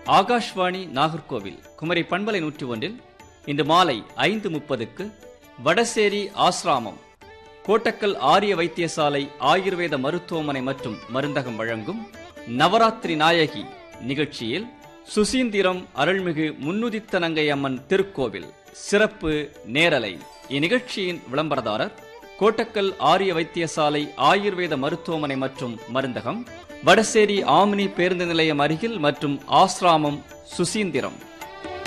ஆகாஷ்வாணி நாகர்கோவில் குமரி பண்பலை நூற்றி ஒன்றில் இன்று மாலை ஐந்து முப்பதுக்கு வடசேரி ஆசிராமம் கோட்டக்கல் ஆரிய வைத்தியசாலை ஆயுர்வேத மருத்துவமனை மற்றும் மருந்தகம் வழங்கும் நவராத்திரி நாயகி நிகழ்ச்சியில் சுசீந்திரம் அருள்மிகு முன்னுதித்த நங்கை அம்மன் திருக்கோவில் சிறப்பு நேரலை இந்நிகழ்ச்சியின் விளம்பரதாரர் கோட்டக்கல் ஆரிய வைத்தியசாலை ஆயுர்வேத மருத்துவமனை மற்றும் மருந்தகம் வடசேரி ஆமினி பேருந்து நிலையம் அருகில் மற்றும் ஆஸ்ராமம் சுசீந்திரம்